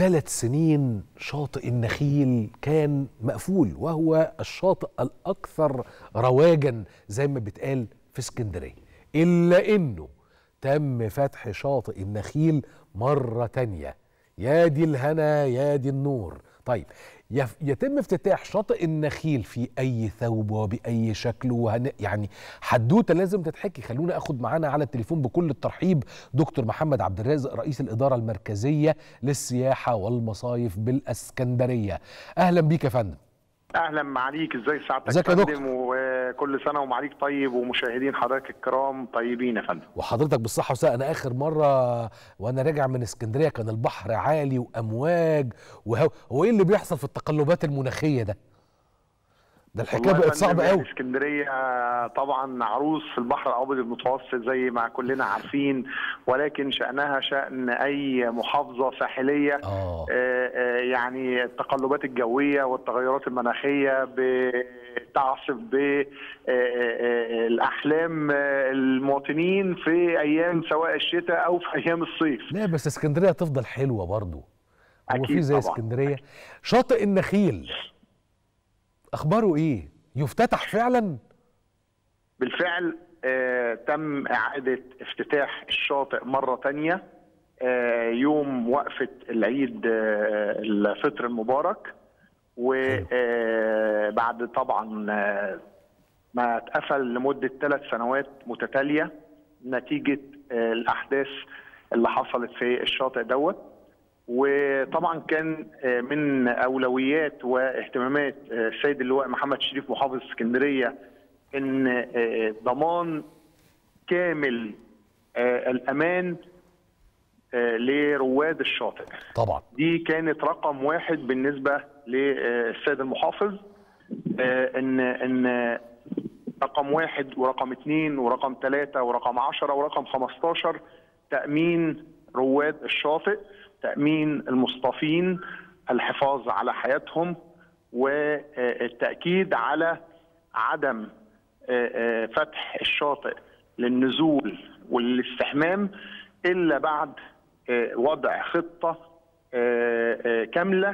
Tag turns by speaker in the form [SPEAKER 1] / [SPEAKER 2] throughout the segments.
[SPEAKER 1] ثلاث سنين شاطئ النخيل كان مقفول وهو الشاطئ الأكثر رواجا زي ما بيتقال في اسكندرية إلا إنه تم فتح شاطئ النخيل مرة تانية يا دي الهنا يا دي النور طيب يف- يتم افتتاح شاطئ النخيل في اي ثوب وباي شكل وهن... يعني حدوته لازم تتحكي خلونا اخد معانا على التليفون بكل الترحيب دكتور محمد عبد الرازق رئيس الاداره المركزيه للسياحه والمصايف بالاسكندريه اهلا بيك يا فندم
[SPEAKER 2] اهلا معاليك ازاي سعادتك
[SPEAKER 1] ازيك يا
[SPEAKER 2] فندم وكل سنه ومعاليك طيب ومشاهدين حضرتك الكرام طيبين يا فندم
[SPEAKER 1] وحضرتك بالصحة والسلامة أنا آخر مرة وأنا راجع من اسكندرية كان البحر عالي وأمواج وهو هو إيه اللي بيحصل في التقلبات المناخية ده؟ ده الحكاية
[SPEAKER 2] والله يا
[SPEAKER 1] بقت صعبة
[SPEAKER 2] فندم
[SPEAKER 1] قوي
[SPEAKER 2] اسكندريه طبعا عروس في البحر الابيض المتوسط زي ما كلنا عارفين ولكن شانها شان اي محافظه ساحليه
[SPEAKER 1] آه
[SPEAKER 2] آه، آه، يعني التقلبات الجويه والتغيرات المناخيه بتعصف بالاحلام المواطنين في ايام سواء الشتاء او في ايام الصيف
[SPEAKER 1] لا بس اسكندرية تفضل حلوة برضو هو
[SPEAKER 2] أكيد
[SPEAKER 1] في زي
[SPEAKER 2] طبعاً.
[SPEAKER 1] اسكندرية شاطئ النخيل أخباره إيه؟ يفتتح فعلا؟
[SPEAKER 2] بالفعل آه، تم إعادة افتتاح الشاطئ مرة تانية آه، يوم وقفة العيد آه، الفطر المبارك وبعد طبعا آه، ما اتقفل لمدة ثلاث سنوات متتالية نتيجة آه، الأحداث اللي حصلت في الشاطئ دوت وطبعا كان آه، من اولويات واهتمامات آه، السيد اللواء محمد شريف محافظ اسكندريه ان آه، ضمان كامل آه، الامان آه، لرواد الشاطئ
[SPEAKER 1] طبعا
[SPEAKER 2] دي كانت رقم واحد بالنسبه للسيد المحافظ آه، ان ان رقم واحد ورقم اثنين ورقم ثلاثة ورقم عشرة ورقم خمستاشر تأمين رواد الشاطئ تأمين المصطفين الحفاظ على حياتهم والتأكيد على عدم آه، آه، فتح الشاطئ للنزول والاستحمام إلا بعد آه، وضع خطة آه، آه، كاملة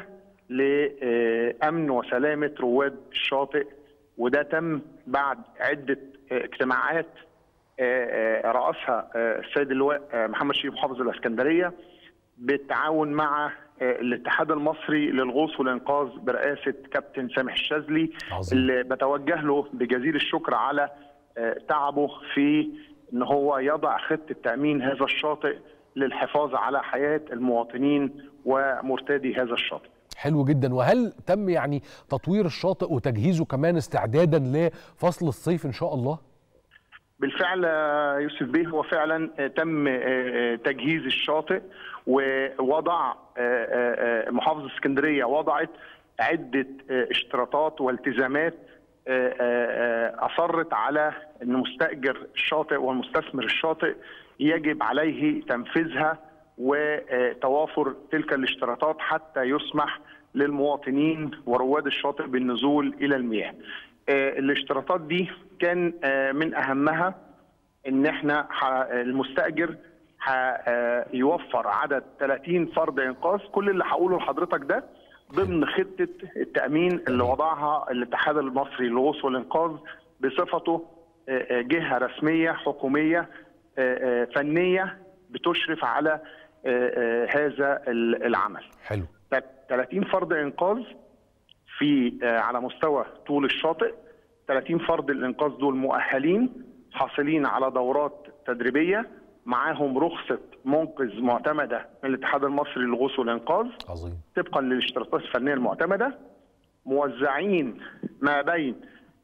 [SPEAKER 2] لأمن وسلامة رواد الشاطئ وده تم بعد عدة آه، اجتماعات آه، آه، رأسها آه، السيد اللواء آه، محمد شريف محافظ الإسكندرية بالتعاون مع آه، الاتحاد المصري للغوص والإنقاذ برئاسة كابتن سامح الشاذلي
[SPEAKER 1] عظيم.
[SPEAKER 2] اللي بتوجه له بجزيل الشكر على آه، تعبه في ان هو يضع خطه تامين هذا الشاطئ للحفاظ على حياه المواطنين ومرتادي هذا الشاطئ.
[SPEAKER 1] حلو جدا وهل تم يعني تطوير الشاطئ وتجهيزه كمان استعدادا لفصل الصيف إن شاء الله؟
[SPEAKER 2] بالفعل آه، يوسف بيه هو فعلا آه، تم آه، آه، تجهيز الشاطئ ووضع آه، آه، آه، محافظه اسكندريه وضعت عده آه، اشتراطات والتزامات آه، آه، آه، اصرت على ان مستاجر الشاطئ والمستثمر الشاطئ يجب عليه تنفيذها وتوافر تلك الاشتراطات حتى يسمح للمواطنين ورواد الشاطئ بالنزول الى المياه. آه، الاشتراطات دي كان آه، من اهمها ان احنا ح- المستاجر ح- آه، يوفر عدد 30 فرد انقاذ كل اللي هقوله لحضرتك ده ضمن خطه التامين اللي وضعها الاتحاد المصري للغوص والانقاذ بصفته آه، آه، جهه رسميه حكوميه آه، آه، فنيه بتشرف على آه، آه، هذا ال- العمل.
[SPEAKER 1] حلو
[SPEAKER 2] 30 فرد انقاذ في آه، على مستوى طول الشاطئ 30 فرد الانقاذ دول مؤهلين حاصلين على دورات تدريبيه معاهم رخصه منقذ معتمده من الاتحاد المصري للغوص والانقاذ
[SPEAKER 1] عظيم
[SPEAKER 2] طبقا للاشتراطات الفنيه المعتمده موزعين ما بين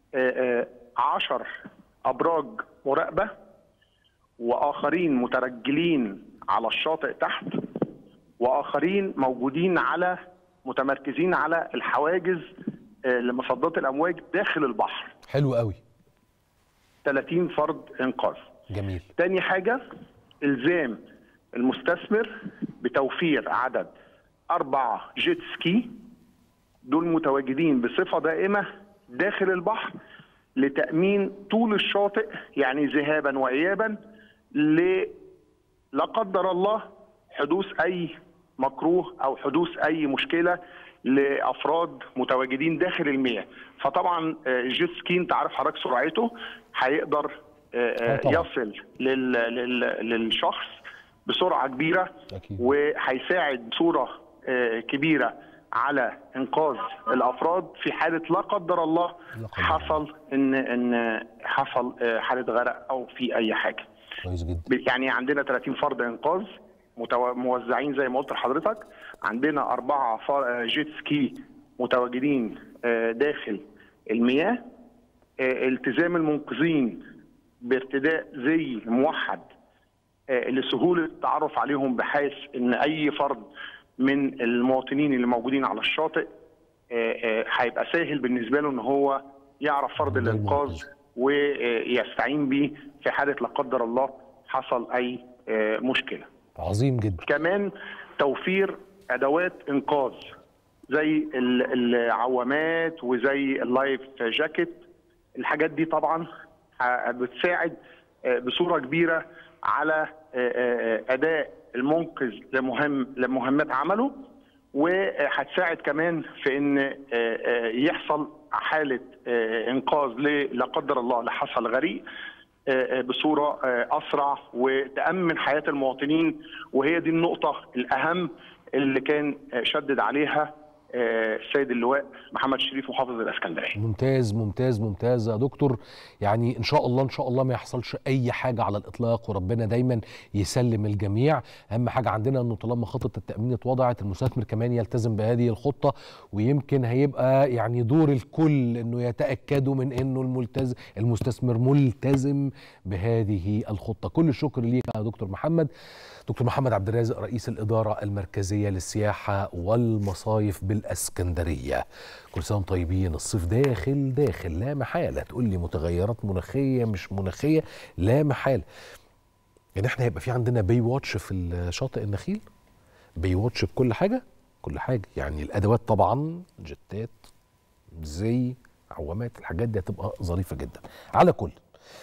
[SPEAKER 2] 10 ابراج مراقبه واخرين مترجلين على الشاطئ تحت واخرين موجودين على متمركزين على الحواجز آه، لمصدات الامواج داخل البحر
[SPEAKER 1] حلو قوي
[SPEAKER 2] 30 فرد انقاذ
[SPEAKER 1] جميل
[SPEAKER 2] تاني حاجة إلزام المستثمر بتوفير عدد أربع جيت سكي دول متواجدين بصفة دائمة داخل البحر لتأمين طول الشاطئ يعني ذهابا وإيابا ل لا قدر الله حدوث أي مكروه او حدوث اي مشكله لافراد متواجدين داخل المياه فطبعا آه، الجيت سكي انت عارف حضرتك سرعته هيقدر آه،
[SPEAKER 1] آه،
[SPEAKER 2] آه،
[SPEAKER 1] طبعاً.
[SPEAKER 2] يصل لل... لل... للشخص بسرعه كبيره
[SPEAKER 1] أكيد.
[SPEAKER 2] وهيساعد بصوره آه، كبيره على انقاذ الافراد في حاله لا قدر الله
[SPEAKER 1] لا قدر الله.
[SPEAKER 2] حصل ان ان حصل آه، حاله غرق او في اي حاجه
[SPEAKER 1] كويس جدا
[SPEAKER 2] يعني عندنا 30 فرد انقاذ متو- موزعين زي ما قلت لحضرتك عندنا أربعة فا- جيت سكي متواجدين آه، داخل المياه آه، التزام المنقذين بارتداء زي موحد آه، لسهولة التعرف عليهم بحيث أن أي فرد من المواطنين اللي موجودين على الشاطئ آه، آه، هيبقى سهل بالنسبة له أن هو يعرف فرد
[SPEAKER 1] ده
[SPEAKER 2] الإنقاذ
[SPEAKER 1] المنقذ.
[SPEAKER 2] ويستعين بيه في حالة لا قدر الله حصل أي آه، مشكلة
[SPEAKER 1] عظيم جدا
[SPEAKER 2] كمان توفير ادوات انقاذ زي ال- العوامات وزي اللايف جاكيت الحاجات دي طبعا ه- بتساعد آه، بصوره كبيره على آه، آه، اداء المنقذ لمهم لمهمات عمله وهتساعد كمان في ان آه، آه، يحصل حاله آه، انقاذ ل- لا قدر الله اللي حصل غريق آه، آه، بصوره آه، اسرع وتامن حياه المواطنين وهي دي النقطه الاهم اللي كان آه، شدد عليها آه، السيد اللواء محمد شريف محافظ الاسكندريه.
[SPEAKER 1] ممتاز ممتاز ممتاز يا دكتور يعني ان شاء الله ان شاء الله ما يحصلش اي حاجه على الاطلاق وربنا دايما يسلم الجميع اهم حاجه عندنا انه طالما خطه التامين اتوضعت المستثمر كمان يلتزم بهذه الخطه ويمكن هيبقى يعني دور الكل انه يتاكدوا من انه الملتزم المستثمر ملتزم بهذه الخطه كل الشكر ليك يا دكتور محمد دكتور محمد عبد الرازق رئيس الإدارة المركزية للسياحة والمصايف بالأسكندرية كل سنة وانتم طيبين الصيف داخل داخل لا محالة تقول لي متغيرات مناخية مش مناخية لا محالة يعني احنا هيبقى في عندنا بي واتش في شاطئ النخيل بي واتش بكل حاجة كل حاجة يعني الأدوات طبعا جتات زي عوامات الحاجات دي هتبقى ظريفة جدا على كل